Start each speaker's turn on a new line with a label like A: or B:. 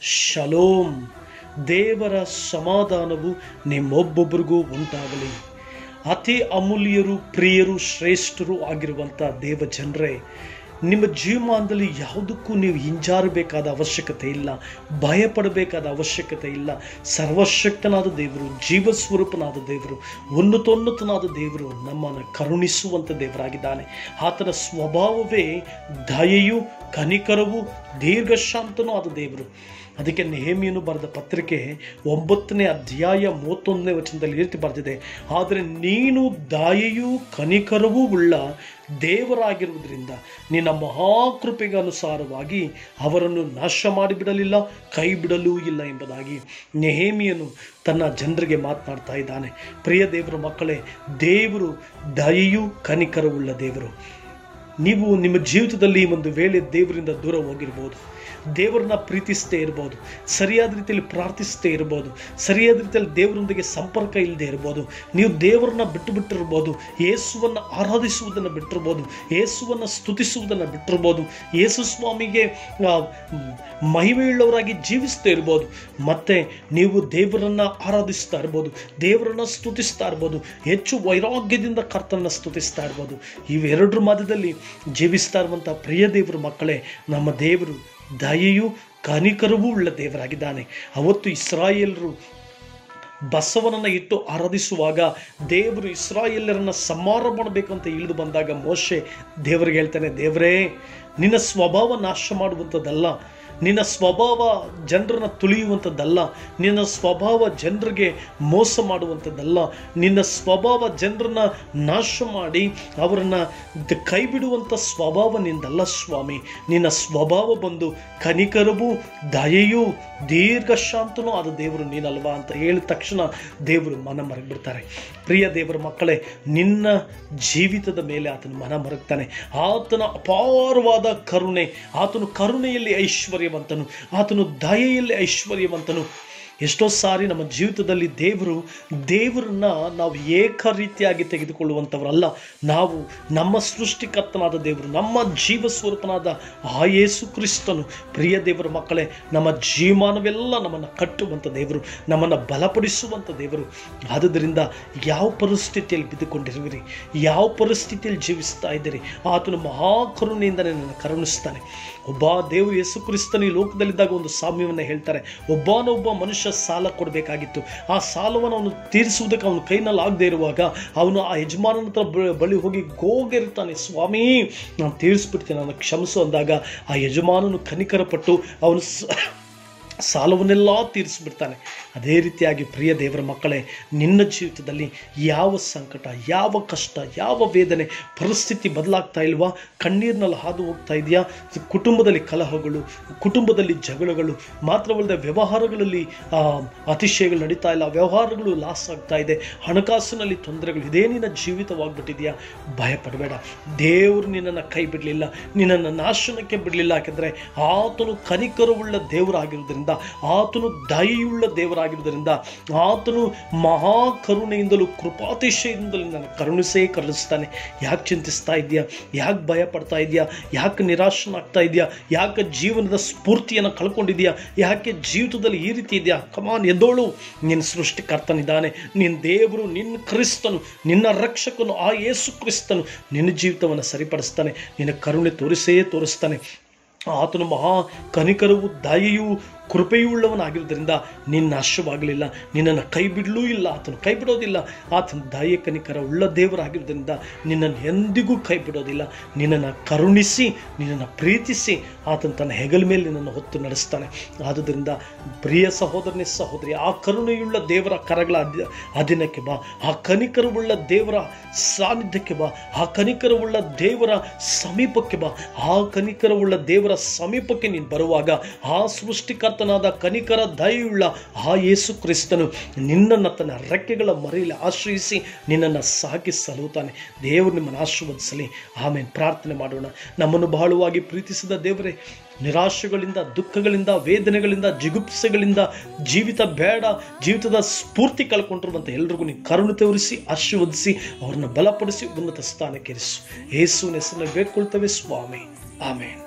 A: shalom ದೇವರ ಸಮಾಧಾನವು ನಿಮ್ಮೊಬ್ಬೊಬ್ಬರಿಗೂ ಉಂಟಾಗಲಿ ಅತಿ ಅಮೂಲ್ಯರು ಪ್ರಿಯರು ಶ್ರೇಷ್ಠರು ಆಗಿರುವಂಥ ದೇವ ಜನರೇ ನಿಮ್ಮ ಜೀವಮಾನದಲ್ಲಿ ಯಾವುದಕ್ಕೂ ನೀವು ಹಿಂಜಾರಬೇಕಾದ ಅವಶ್ಯಕತೆ ಇಲ್ಲ ಭಯಪಡಬೇಕಾದ ಅವಶ್ಯಕತೆ ಇಲ್ಲ ಸರ್ವಶಕ್ತನಾದ ದೇವರು ಜೀವ ಸ್ವರೂಪನಾದ ದೇವರು ಉನ್ನತೋನ್ನತನಾದ ದೇವರು ನಮ್ಮನ್ನು ಕರುಣಿಸುವಂಥ ದೇವರಾಗಿದ್ದಾನೆ ಆತನ ಸ್ವಭಾವವೇ ದಯೆಯು ಕನಿಕರವು ದೀರ್ಘಶಾಂತನೂ ಆದ ದೇವರು ಅದಕ್ಕೆ ನೆಹಮಿಯನು ಬರೆದ ಪತ್ರಿಕೆ ಒಂಬತ್ತನೇ ಅಧ್ಯಾಯ ಮೂವತ್ತೊಂದನೇ ವಚನದಲ್ಲಿ ಈ ರೀತಿ ಬರೆದಿದೆ ಆದರೆ ನೀನು ದಾಯೆಯೂ ಕನಿಕರವೂ ಉಳ್ಳ ದೇವರಾಗಿರುವುದರಿಂದ ನಿನ್ನ ಮಹಾಕೃಪೆಗೆ ಅನುಸಾರವಾಗಿ ಅವರನ್ನು ನಾಶ ಮಾಡಿಬಿಡಲಿಲ್ಲ ಕೈ ಬಿಡಲೂ ಇಲ್ಲ ಎಂಬುದಾಗಿ ನೆಹೇಮಿಯನು ತನ್ನ ಜನರಿಗೆ ಮಾತನಾಡ್ತಾ ಇದ್ದಾನೆ ಪ್ರಿಯ ದೇವರ ಮಕ್ಕಳೇ ದೇವರು ದಯೆಯೂ ಕನಿಕರವುಳ್ಳ ದೇವರು ನೀವು ನಿಮ್ಮ ಜೀವಿತದಲ್ಲಿ ಒಂದು ವೇಳೆ ದೇವರಿಂದ ದೂರ ಹೋಗಿರ್ಬೋದು ದೇವರನ್ನ ಪ್ರೀತಿಸದೇ ಇರ್ಬೋದು ಸರಿಯಾದ ರೀತಿಯಲ್ಲಿ ಪ್ರಾರ್ಥಿಸದೇ ಇರ್ಬೋದು ಸರಿಯಾದ ರೀತಿಯಲ್ಲಿ ದೇವರೊಂದಿಗೆ ಸಂಪರ್ಕ ಇಲ್ಲದೆ ಇರ್ಬೋದು ನೀವು ದೇವರನ್ನ ಬಿಟ್ಟು ಬಿಟ್ಟಿರ್ಬೋದು ಯೇಸುವನ್ನು ಆರಾಧಿಸುವುದನ್ನು ಬಿಟ್ಟಿರ್ಬೋದು ಯೇಸುವನ್ನು ಸ್ತುತಿಸುವುದನ್ನು ಬಿಟ್ಟಿರ್ಬೋದು ಯೇಸು ಸ್ವಾಮಿಗೆ ಆ, ಮಹಿಮೆಯುಳ್ಳವರಾಗಿ ಜೀವಿಸ್ತಾ ಇರ್ಬೋದು ಮತ್ತೆ ನೀವು ದೇವರನ್ನ ಆರಾಧಿಸ್ತಾ ಇರ್ಬೋದು ದೇವರನ್ನ ಸ್ತುತಿಸ್ತಾ ಇರ್ಬೋದು ಹೆಚ್ಚು ವೈರಾಗ್ಯದಿಂದ ಕರ್ತನ ಸ್ತುತಿಸ್ತಾ ಇರ್ಬೋದು ಇವೆರಡರ ಮಧ್ಯದಲ್ಲಿ ಜೀವಿಸ್ತಾ ಇರುವಂಥ ಪ್ರಿಯ ದೇವರ ಮಕ್ಕಳೇ ನಮ್ಮ ದೇವರು ದಯೆಯು ಕನಿಕರವೂ ಉಳ್ಳ ದೇವರಾಗಿದ್ದಾನೆ ಅವತ್ತು ಇಸ್ರಾಯೇಲರು ಬಸವನನ್ನು ಇಟ್ಟು ಆರಾಧಿಸುವಾಗ ದೇವರು ಇಸ್ರಾಯೇಲರನ್ನ ಸಂಹಾರ ಮಾಡಬೇಕಂತ ಇಳಿದು ಬಂದಾಗ ಮೋಶೆ ದೇವರಿಗೆ ಹೇಳ್ತಾನೆ ದೇವರೇ ನಿನ್ನ ಸ್ವಭಾವ ನಾಶ ಮಾಡುವಂಥದ್ದಲ್ಲ ನಿನ್ನ ಸ್ವಭಾವ ಜನರನ್ನ ತುಳಿಯುವಂಥದ್ದಲ್ಲ ನಿನ್ನ ಸ್ವಭಾವ ಜನರಿಗೆ ಮೋಸ ಮಾಡುವಂಥದ್ದಲ್ಲ ನಿನ್ನ ಸ್ವಭಾವ ಜನರನ್ನ ನಾಶ ಮಾಡಿ ಅವರನ್ನ ದ- ಕೈ ಬಿಡುವಂಥ ಸ್ವಭಾವ ನಿಂದಲ್ಲ ಸ್ವಾಮಿ ನಿನ್ನ ಸ್ವಭಾವ ಬಂದು ಕನಿಕರವೂ ದಯೆಯೂ ದೀರ್ಘ ಶಾಂತನೂ ಆದ ದೇವರು ನೀನಲ್ವಾ ಅಂತ ಹೇಳಿದ ತಕ್ಷಣ ದೇವರು ಮನ ಮರಗಿಬಿಡ್ತಾರೆ ಪ್ರಿಯ ದೇವರ ಮಕ್ಕಳೇ ನಿನ್ನ ಜೀವಿತದ ಮೇಲೆ ಆತನು ಮನ ಮರಗ್ತಾನೆ ಆತನ ಅಪಾರವಾದ ಕರುಣೆ ಆತನು ಕರುಣೆಯಲ್ಲಿ ಐಶ್ವರ್ಯವಂತನು ಆತನು ದಯೆಯಲ್ಲಿ ಐಶ್ವರ್ಯವಂತನು ಎಷ್ಟೋ ಸಾರಿ ನಮ್ಮ ಜೀವಿತದಲ್ಲಿ ದೇವರು ದೇವರನ್ನ ನಾವು ಏಕ ರೀತಿಯಾಗಿ ತೆಗೆದುಕೊಳ್ಳುವಂಥವರಲ್ಲ ನಾವು ನಮ್ಮ ಸೃಷ್ಟಿಕರ್ತನಾದ ದೇವರು ನಮ್ಮ ಜೀವ ಸ್ವರೂಪನಾದ ಆ ಯೇಸು ಕ್ರಿಸ್ತನು ಪ್ರಿಯ ದೇವರ ಮಕ್ಕಳೇ ನಮ್ಮ ಜೀವಮಾನವೆಲ್ಲ ನಮ್ಮನ್ನು ಕಟ್ಟುವಂಥ ದೇವರು ನಮ್ಮನ್ನು ಬಲಪಡಿಸುವಂಥ ದೇವರು ಆದುದರಿಂದ ಯಾವ ಪರಿಸ್ಥಿತಿಯಲ್ಲಿ ಬಿದ್ದುಕೊಂಡಿರುವಿರಿ ಯಾವ ಪರಿಸ್ಥಿತಿಯಲ್ಲಿ ಜೀವಿಸ್ತಾ ಇದ್ದೀರಿ ಆತನು ಮಹಾಕರುಣೆಯಿಂದ ನನ್ನನ್ನು ಕರುಣಿಸ್ತಾನೆ ಒಬ್ಬ ದೇವರು ಯೇಸು ಕ್ರಿಸ್ತನು ಈ ಲೋಕದಲ್ಲಿದ್ದಾಗ ಒಂದು ಸಾಮ್ಯವನ್ನು ಹೇಳ್ತಾರೆ ಒಬ್ಬನೊಬ್ಬ ಮನುಷ್ಯ ಸಾಲ ಕೊಡಬೇಕಾಗಿತ್ತು ಆ ಸಾಲವನ್ನು ಅವನು ತೀರಿಸುವುದಕ್ಕೆ ಅವನು ಕೈನಲ್ಲಿ ಆಗದೆ ಇರುವಾಗ ಅವನು ಆ ಯಜಮಾನನ ಹತ್ರ ಬ- ಬಳಿ ಹೋಗಿ ಗೋಗಿರ್ತಾನೆ ಸ್ವಾಮಿ ನಾನು ತೀರಿಸ್ಬಿಡ್ತೀನಿ ನಾನು ಕ್ಷಮಿಸು ಅಂದಾಗ ಆ ಯಜಮಾನನು ಕನಿಕರಪಟ್ಟು ಅವನು ಸ- ಸಾಲವನ್ನೆಲ್ಲ ತೀರಿಸಿಬಿಡ್ತಾನೆ ಅದೇ ರೀತಿಯಾಗಿ ಪ್ರಿಯ ದೇವರ ಮಕ್ಕಳೇ ನಿನ್ನ ಜೀವಿತದಲ್ಲಿ ಯಾವ ಸಂಕಟ ಯಾವ ಕಷ್ಟ ಯಾವ ವೇದನೆ ಪರಿಸ್ಥಿತಿ ಬದಲಾಗ್ತಾ ಇಲ್ವಾ ಕಣ್ಣೀರಿನಲ್ಲಿ ಹಾದು ಹೋಗ್ತಾ ಇದೆಯಾ ಕುಟುಂಬದಲ್ಲಿ ಕಲಹಗಳು ಕುಟುಂಬದಲ್ಲಿ ಜಗಳಗಳು ಮಾತ್ರವಲ್ಲದೆ ವ್ಯವಹಾರಗಳಲ್ಲಿ ಆ, ಅತಿಶಯಗಳು ನಡೀತಾ ಇಲ್ಲ ವ್ಯವಹಾರಗಳು ಲಾಸ್ ಆಗ್ತಾ ಇದೆ ಹಣಕಾಸಿನಲ್ಲಿ ತೊಂದರೆಗಳು ಇದೇ ನಿನ್ನ ಜೀವಿತವಾಗ್ಬಿಟ್ಟಿದೆಯಾ ಭಯಪಡಬೇಡ ದೇವರು ನಿನ್ನನ್ನು ಕೈ ಬಿಡಲಿಲ್ಲ ನಿನ್ನನ್ನು ನಾಶನಕ್ಕೆ ಬಿಡಲಿಲ್ಲ ಯಾಕೆಂದರೆ ಆತನು ಕನಿಕರವುಳ್ಳ ದೇವರಾಗಿರುವುದರಿಂದ ಆತನು ದಯೆಯುಳ್ಳ ದೇವರಾಗಿರುವುದರಿಂದ ಆತನು ಮಹಾ ಕರುಣೆಯಿಂದಲೂ ಕೃಪಾತಿಶಯದಿಂದಲೂ ನನ್ನ ಕರುಣಿಸೇ ಕರುಣಿಸ್ತಾನೆ ಯಾಕೆ ಚಿಂತಿಸ್ತಾ ಇದೆಯಾ ಯಾಕೆ ಭಯ ಪಡ್ತಾ ಇದೆಯಾ ಯಾಕೆ ನಿರಾಶನಾಗ್ತಾ ಇದೆಯಾ ಯಾಕೆ ಜೀವನದ ಸ್ಫೂರ್ತಿಯನ್ನು ಕಳ್ಕೊಂಡಿದ್ಯಾ ಯಾಕೆ ಜೀವಿತದಲ್ಲಿ ಈ ರೀತಿ ಇದೆಯಾ ಕಮಾನ್ ಎದ್ದೋಳು ನಿನ್ನ ಸೃಷ್ಟಿಕರ್ತನಿದ್ದಾನೆ ನಿನ್ನ ದೇವರು ನಿನ್ನ ಕ್ರಿಸ್ತನು ನಿನ್ನ ರಕ್ಷಕನು ಆ ಯೇಸು ಕ್ರಿಸ್ತನು ನಿನ್ನ ಜೀವಿತವನ್ನು ಸರಿಪಡಿಸ್ತಾನೆ ನಿನ್ನ ಕರುಣೆ ತೋರಿಸೇ ತೋರಿಸ್ತಾನೆ ಆತನು ಮಹಾ ಕನಿಕರವು ದಯೆಯೂ ಕೃಪೆಯುಳ್ಳವನಾಗಿರುವುದರಿಂದ ನಿನ್ನ ನಾಶವಾಗಲಿಲ್ಲ ನಿನ್ನನ್ನು ಕೈ ಬಿಡಲೂ ಇಲ್ಲ ಆತನು ಕೈ ಬಿಡೋದಿಲ್ಲ ಆತನ ದಯೆ ಕನಿಕರ ಉಳ್ಳ ದೇವರಾಗಿರೋದ್ರಿಂದ ನಿನ್ನನ್ನು ಎಂದಿಗೂ ಕೈ ಬಿಡೋದಿಲ್ಲ ನಿನ್ನನ್ನು ಕರುಣಿಸಿ ನಿನ್ನನ್ನು ಪ್ರೀತಿಸಿ ಆತನ ತನ್ನ ಹೆಗಲ ಮೇಲೆ ನಿನ್ನನ್ನು ಹೊತ್ತು ನಡೆಸ್ತಾನೆ ಆದುದರಿಂದ ಪ್ರಿಯ ಸಹೋದರನೇ ಸಹೋದರಿ ಆ ಕರುಣೆಯುಳ್ಳ ದೇವರ ಕರಗಳ ಅಧಿ- ಅಧೀನಕ್ಕೆ ಬಾ ಆ ಕನಿಕರವುಳ್ಳ ದೇವರ ಸಾನ್ನಿಧ್ಯಕ್ಕೆ ಬಾ ಆ ಕನಿಕರವುಳ್ಳ ದೇವರ ಸಮೀಪಕ್ಕೆ ಬಾ ಆ ಕನಿಕರವುಳ್ಳ ದೇವರ ಸಮೀಪಕ್ಕೆ ನೀನು ಬರುವಾಗ ಆ ಸೃಷ್ಟಿಕರ್ತನಾದ ಕನಿಕರ ದಯೆಯುಳ್ಳ ಆ ಯೇಸು ಕ್ರಿಸ್ತನು ನಿನ್ನನ್ನು ತನ್ನ ರೆಕ್ಕೆಗಳ ಮರೆಯಲ್ಲಿ ಆಶ್ರಯಿಸಿ ನಿನ್ನನ್ನು ಸಾಕಿ ಸಲುತ್ತಾನೆ ದೇವರು ನಿಮ್ಮನ್ನು ಆಶೀರ್ವದಿಸಲಿ ಆಮೇಲೆ ಪ್ರಾರ್ಥನೆ ಮಾಡೋಣ ನಮ್ಮನ್ನು ಬಹಳವಾಗಿ ಪ್ರೀತಿಸಿದ ದೇವರೇ ನಿರಾಶೆಗಳಿಂದ ದುಃಖಗಳಿಂದ ವೇದನೆಗಳಿಂದ ಜಿಗುಪ್ಸೆಗಳಿಂದ ಜೀವಿತ ಬೇಡ ಜೀವಿತದ ಸ್ಫೂರ್ತಿ ಕಳ್ಕೊಂಡಿರುವಂಥ ಎಲ್ರಿಗೂ ನೀವು ಕರುಣೆ ತೋರಿಸಿ ಆಶೀರ್ವದಿಸಿ ಅವ್ರನ್ನ ಬಲಪಡಿಸಿ ಉನ್ನತ ಸ್ಥಾನಕ್ಕೇರಿಸು ಯೇಸುವಿನ ಹೆಸರನ್ನು ಬೇಡ್ಕೊಳ್ತೇವೆ ಸ್ವಾಮಿ ಆಮೇನ್